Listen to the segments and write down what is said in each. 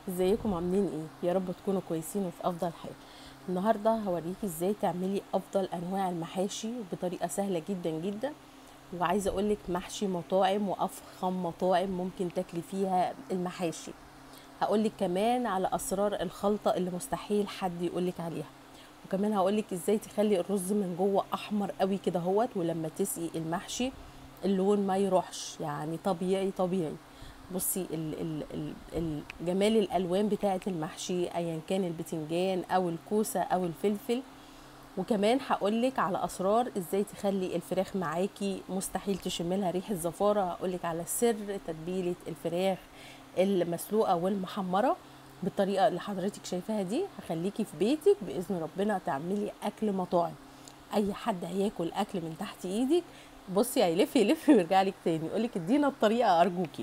ازيكم عاملين ايه يا رب تكونوا كويسين وفي افضل حال النهارده هوريكي ازاي تعملي افضل انواع المحاشي بطريقه سهله جدا جدا وعايزه اقولك محشي مطاعم وافخم مطاعم ممكن تاكلي فيها المحاشي هقولك كمان على اسرار الخلطه اللي مستحيل حد يقولك عليها وكمان هقولك ازاي تخلي الرز من جوه احمر قوي كده هوت ولما تسقي المحشي اللون ما يروحش يعني طبيعي طبيعي بصي ال ال ال ال جمال الالوان بتاعه المحشي ايا كان البتنجان او الكوسه او الفلفل وكمان هقولك على اسرار ازاي تخلي الفراخ معاكي مستحيل تشم لها ريحه زفاره هقولك على سر تتبيله الفراخ المسلوقه والمحمره بالطريقه اللي حضرتك شايفاها دي هخليكي في بيتك باذن ربنا تعملي اكل مطاعم اي حد هياكل اكل من تحت ايدك بصي هيلف يلف ويرجع لك تاني يقولك ادينا الطريقه ارجوكي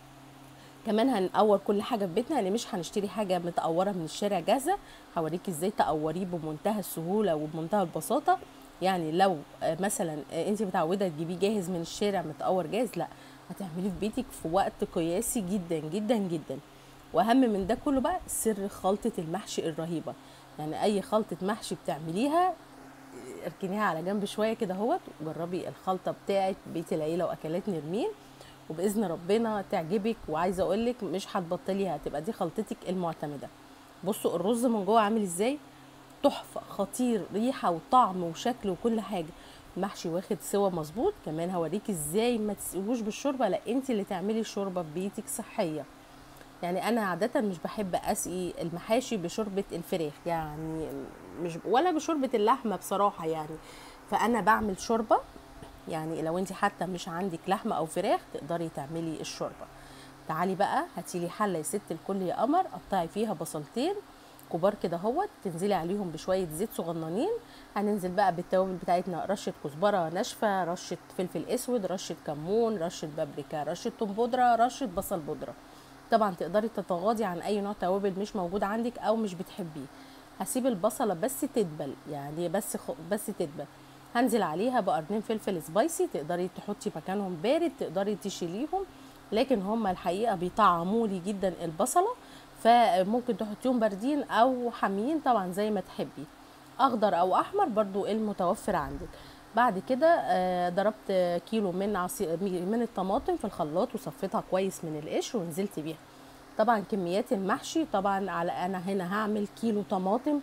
كمان هنقور كل حاجه في بيتنا يعني مش هنشتري حاجه متقوره من الشارع جاهزه هوريكي ازاي تقوريه بمنتهى السهوله وبمنتهى البساطه يعني لو مثلا انت متعوده تجيبيه جاهز من الشارع متقور جاهز لا هتعمليه في بيتك في وقت قياسي جدا جدا جدا واهم من ده كله بقى سر خلطه المحشي الرهيبه يعني اي خلطه محشي بتعمليها اركنيها على جنب شويه كده اهوت وجربي الخلطه بتاعه بيت العيله واكلات نرمين وباذن ربنا تعجبك وعايزه اقول لك مش هتبطليها هتبقى دي خلطتك المعتمده بصوا الرز من جوه عامل ازاي تحفه خطير ريحه وطعم وشكل وكل حاجه محشي واخد سوا مظبوط كمان هوريكي ازاي ما تسقيهوش بالشوربه لا انت اللي تعملي الشوربه في بيتك صحيه يعني انا عاده مش بحب اسقي المحاشي بشوربه الفراخ يعني مش ولا بشوربه اللحمه بصراحه يعني فانا بعمل شوربه يعني لو انت حتى مش عندك لحمه او فراخ تقدري تعملي الشوربه تعالي بقى هاتيلي حله يا ست الكل يا قمر قطعي فيها بصلتين كبار كده اهوت تنزلي عليهم بشويه زيت صغننين هننزل بقى بالتوابل بتاعتنا رشه كزبره ناشفه رشه فلفل اسود رشه كمون رشه بابريكا رشه توم بودره رشه بصل بودره طبعا تقدري تتغاضي عن اي نوع توابل مش موجود عندك او مش بتحبيه هسيب البصله بس تدبل يعني بس خ... بس تدبل هنزل عليها بقرنين فلفل سبايسي تقدري تحطي مكانهم بارد تقدري تشيليهم لكن هم الحقيقه بيطعموا لي جدا البصله فممكن تحطيهم باردين او حاميين طبعا زي ما تحبي اخضر او احمر برضو المتوفر عندك بعد كده ضربت كيلو من عصير من الطماطم في الخلاط وصفيتها كويس من القشر ونزلت بيها طبعا كميات المحشي طبعا على انا هنا هعمل كيلو طماطم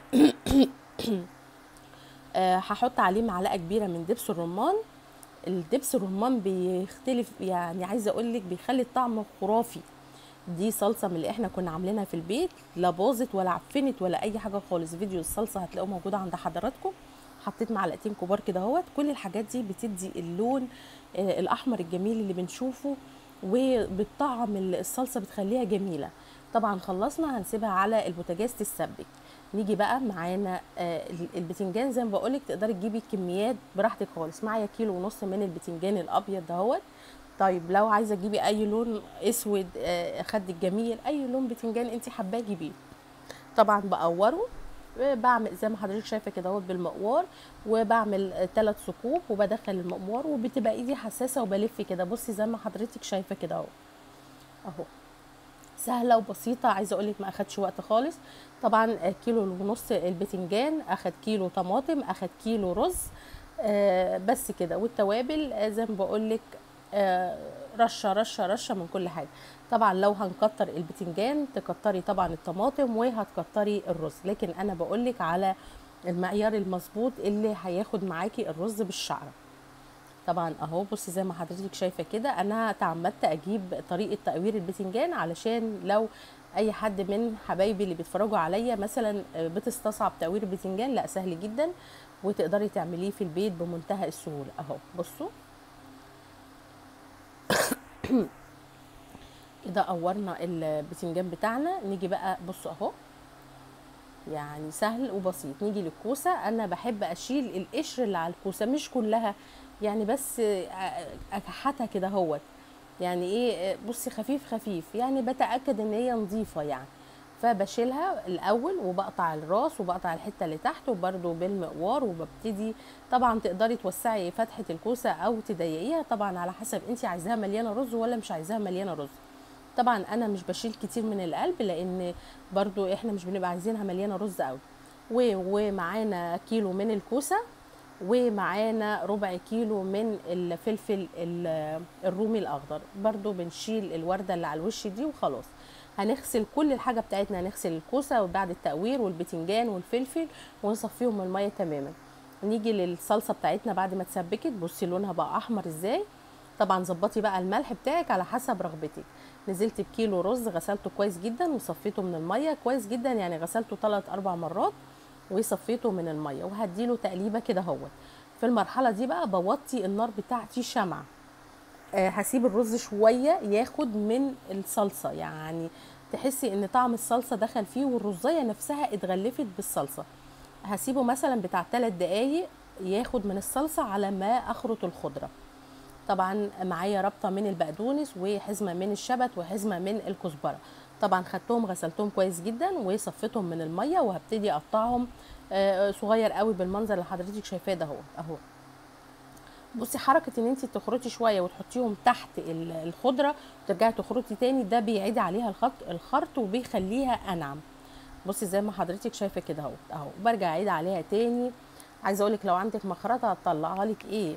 هحط عليه معلقه كبيره من دبس الرمان الدبس الرمان بيختلف يعني عايزه اقول لك بيخلي الطعم خرافي دي صلصه من اللي احنا كنا عاملينها في البيت لا باظت ولا عفنت ولا اي حاجه خالص فيديو الصلصه هتلاقوه موجود عند حضراتكم حطيت معلقتين كبار كده اهوت كل الحاجات دي بتدي اللون آه الاحمر الجميل اللي بنشوفه وبالطعم الصلصه بتخليها جميله طبعا خلصنا هنسيبها على البوتاجاز تتسبك نيجي بقى معانا آه البتنجان زي ما بقولك تقدري تجيبي كميات براحتك خالص معايا كيلو ونص من البتنجان الابيض دهوت طيب لو عايزه تجيبي اي لون اسود آه خد الجميل اي لون بتنجان انت حباه جيبيه طبعا بقوره بعمل زي ما حضرتك شايفه كده اهوت بالمقوار وبعمل ثلاث ثقوب وبدخل المقوار وبتبقى ايدي حساسه وبلف كده بصي زي ما حضرتك شايفه كده اهو اهو سهله وبسيطه عايزه اقول لك ما اخدش وقت خالص طبعا كيلو ونص البتنجان اخد كيلو طماطم اخد كيلو رز آه بس كده والتوابل آه زي ما بقول لك آه رشه رشه رشه من كل حاجه طبعا لو هنكتر البتنجان تكتري طبعا الطماطم وهتكتري الرز لكن انا بقول لك على المعيار المظبوط اللي هياخد معاكي الرز بالشعره طبعا اهو بصي زي ما حضرتك شايفه كده انا تعمدت اجيب طريقه تقوير البتنجان علشان لو اي حد من حبايبي اللي بيتفرجوا عليا مثلا بتستصعب تقوير البتنجان لا سهل جدا وتقدري تعمليه في البيت بمنتهى السهوله اهو بصوا كده قورنا البتنجان بتاعنا نيجي بقى بصوا اهو يعني سهل وبسيط نيجي للكوسه انا بحب اشيل القشر اللي على الكوسه مش كلها يعني بس اكحتها كده اهوت يعني ايه بصي خفيف خفيف يعني بتاكد ان هي نظيفه يعني فبشيلها الاول وبقطع الراس وبقطع الحته اللي تحت وبرده بالمقوار وببتدي طبعا تقدري توسعي فتحه الكوسه او تضيقيها طبعا على حسب انت عايزاها مليانه رز ولا مش عايزاها مليانه رز طبعا انا مش بشيل كتير من القلب لان برضو احنا مش بنبقى عايزينها مليانه رز قوي و- ومعانا كيلو من الكوسه ومعانا ربع كيلو من الفلفل ال- الرومي الاخضر برضو بنشيل الورده اللي على الوش دي وخلاص هنغسل كل الحاجه بتاعتنا هنغسل الكوسه وبعد التقوير والبتنجان والفلفل ونصفيهم من الميه تماما نيجي للصلصه بتاعتنا بعد ما اتسبكت بصي لونها بقى احمر ازاي طبعا ظبطي بقى الملح بتاعك على حسب رغبتك نزلت بكيلو رز غسلته كويس جدا وصفيته من الميه كويس جدا يعني غسلته 3 4 مرات وصفيته من الميه وهديله تقليبه كده اهوت في المرحله دي بقى بوطي النار بتاعتي شمعه آه، هسيب الرز شويه ياخد من الصلصه يعني تحسي ان طعم الصلصه دخل فيه والرزيه نفسها اتغلفت بالصلصه هسيبه مثلا بتاع 3 دقايق ياخد من الصلصه على ما اخرط الخضره طبعا معايا ربطه من البقدونس وحزمه من الشبت وحزمه من الكزبره طبعا خدتهم غسلتهم كويس جدا وصفيتهم من الميه وهبتدي اقطعهم آه، صغير قوي بالمنظر اللي حضرتك شايفاه ده اهو اهو بصي حركه ان انت تخرطي شويه وتحطيهم تحت ال- الخضره وترجعي تخرطي تاني ده بيعيد عليها الخط الخرط وبيخليها انعم بصي زي ما حضرتك شايفه كده اهو اهو برجع اعيد عليها تاني عايزه اقول لك لو عندك مخرطه هتطلعها لك ايه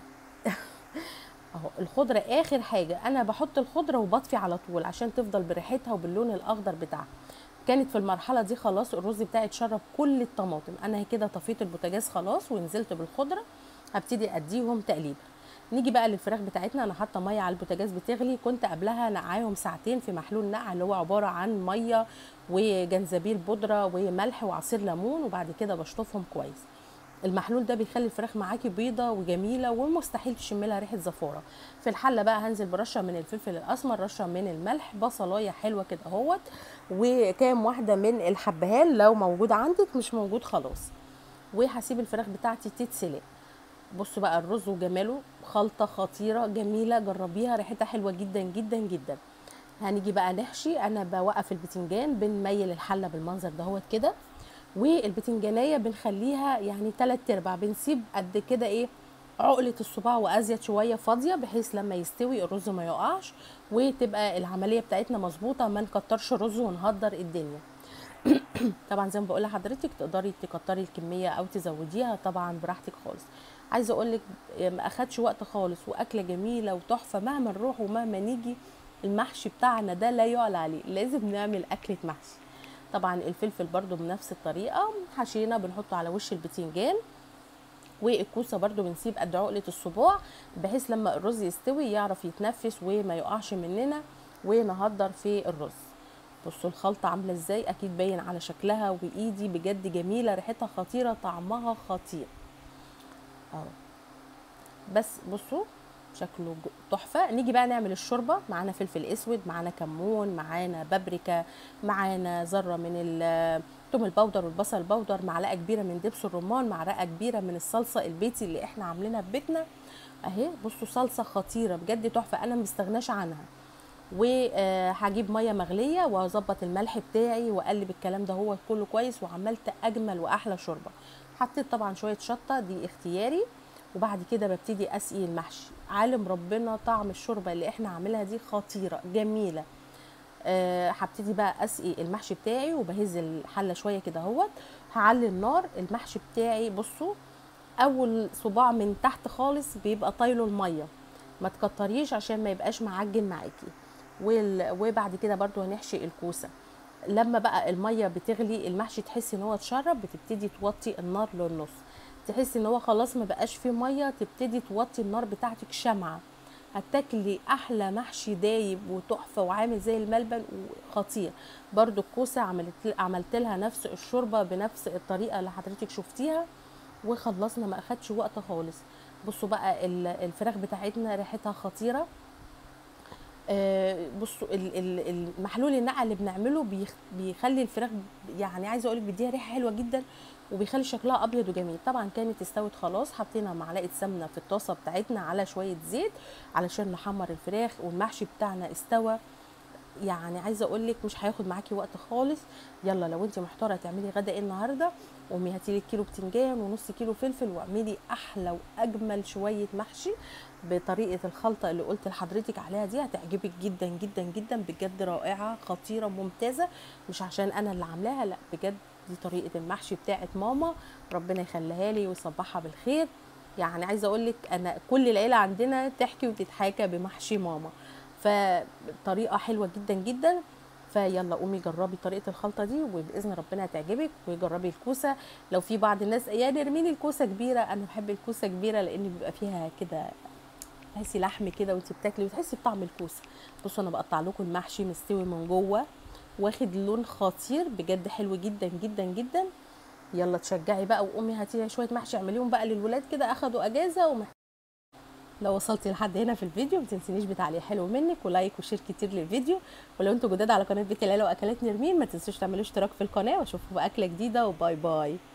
اهو الخضره اخر حاجه انا بحط الخضره وبطفي على طول عشان تفضل بريحتها وباللون الاخضر بتاعها كانت في المرحله دي خلاص الرز بتاعي اتشرب كل الطماطم انا كده طفيت البوتاجاز خلاص ونزلت بالخضره هبتدي اديهم تقليبه نيجي بقى للفراخ بتاعتنا انا حاطه ميه على البوتاجاز بتغلي كنت قبلها نقعاهم ساعتين في محلول نقع اللي هو عباره عن ميه وجنزبيل بودره وملح وعصير ليمون وبعد كده بشطفهم كويس المحلول ده بيخلي الفراخ معاكي بيضه وجميله ومستحيل تشمي لها ريحه زفاره في الحله بقى هنزل برشه من الفلفل الاسمر رشه من الملح بصلايه حلوه كده اهوت وكام واحده من الحبهان لو موجود عندك مش موجود خلاص وهسيب الفراخ بتاعتي تتسلق بصوا بقى الرز وجماله خلطه خطيره جميله جربيها ريحتها حلوه جدا جدا جدا هنيجي بقى نحشي انا بوقف البتنجان بنميل الحله بالمنظر دهوت كده والبتنجانيه بنخليها يعني تلات ارباع بنسيب قد كده ايه عقلة الصباع وازيد شوية فاضية بحيث لما يستوي الرز ما يقعش وتبقى العملية بتاعتنا مظبوطة ما نكترش الرز ونهدر الدنيا طبعا زي ما بقول لحضرتك تقدري تكتري الكميه او تزوديها طبعا براحتك خالص عايزه اقول لك ما اخدش وقت خالص واكله جميله وتحفه مهما نروح ومهما نيجي المحشي بتاعنا ده لا يعلى عليه لازم نعمل اكله محشي طبعا الفلفل برضو بنفس الطريقه حشينا بنحطه على وش البتنجان والكوسه برضو بنسيب قد عقله الصباع بحيث لما الرز يستوي يعرف يتنفس وما يقعش مننا ونهدر في الرز بصوا الخلطة عاملة ازاي اكيد باين على شكلها وايدي بجد جميلة ريحتها خطيرة طعمها خطير اهو بس بصوا شكله ج- تحفة نيجي بقى نعمل الشوربة معانا فلفل اسود معانا كمون معانا بابريكا معانا ذرة من الثوم البودر والبصل البودر معلقة كبيرة من دبس الرمان معلقة كبيرة من الصلصة البيتي اللي احنا عاملينها في بيتنا اهي بصوا صلصة خطيرة بجد تحفة انا مستغناش عنها وهجيب ميه مغليه واظبط الملح بتاعي واقلب الكلام ده هو كله كويس وعملت اجمل واحلى شوربه حطيت طبعا شويه شطه دي اختياري وبعد كده ببتدي اسقي المحشي عالم ربنا طعم الشوربه اللي احنا عاملها دي خطيره جميله آه، هبتدي بقى اسقي المحشي بتاعي وبهز الحله شويه كده اهوت هعلي النار المحشي بتاعي بصوا اول صباع من تحت خالص بيبقى طايله الميه ما تكتريش عشان ما يبقاش معجن معاكي وال- وبعد كده برضو هنحشي الكوسه لما بقى الميه بتغلي المحشي تحسي ان هو اتشرب بتبتدي توطي النار للنص تحسي ان هو خلاص ما بقاش فيه ميه تبتدي توطي النار بتاعتك شمعه هتاكلي احلى محشي دايب وتحفه وعامل زي الملبن وخطير برضو الكوسه عملت عملت لها نفس الشوربه بنفس الطريقه اللي حضرتك شفتيها وخلصنا ما اخدش وقت خالص بصوا بقى ال- الفراخ بتاعتنا ريحتها خطيره آه، بصوا ال- ال- المحلول النقع اللي بنعمله بيخ- بيخلي الفراخ يعني عايزه اقول لك بيديها ريحه حلوه جدا وبيخلي شكلها ابيض وجميل طبعا كانت استوت خلاص حطينا معلقه سمنه في الطاسه بتاعتنا على شويه زيت علشان نحمر الفراخ والمحشي بتاعنا استوى يعني عايزه اقول لك مش هياخد معاكي وقت خالص يلا لو انت محتاره تعملي غدا ايه النهارده قومي هاتي لك كيلو بتنجان ونص كيلو فلفل واعملي احلى واجمل شويه محشي بطريقه الخلطه اللي قلت لحضرتك عليها دي هتعجبك جدا جدا جدا بجد رائعه خطيره ممتازه مش عشان انا اللي عاملاها لا بجد دي طريقه المحشي بتاعت ماما ربنا يخليها لي ويصبحها بالخير يعني عايزه اقول لك انا كل العيله عندنا تحكي وتتحاكى بمحشي ماما فطريقه حلوه جدا جدا فيلا قومي جربي طريقه الخلطه دي وباذن ربنا هتعجبك وجربي الكوسه لو في بعض الناس يا نرمين الكوسه كبيره انا بحب الكوسه كبيره لان بيبقى فيها كده تحسي لحم كده وانت بتاكلي وتحسي بطعم الكوسه بصوا انا بقطع لكم المحشي مستوي من جوه واخد لون خطير بجد حلو جدا جدا جدا يلا تشجعي بقى وقومي هاتي شويه محشي اعمليهم بقى للولاد كده اخدوا اجازه ومح... لو وصلتي لحد هنا في الفيديو ما تنسينيش بتعليق حلو منك ولايك وشير كتير للفيديو ولو انتوا جداد على قناه بيت العيله واكلات نرمين ما تنسوش تعملوا اشتراك في القناه واشوفكم باكله جديده وباي باي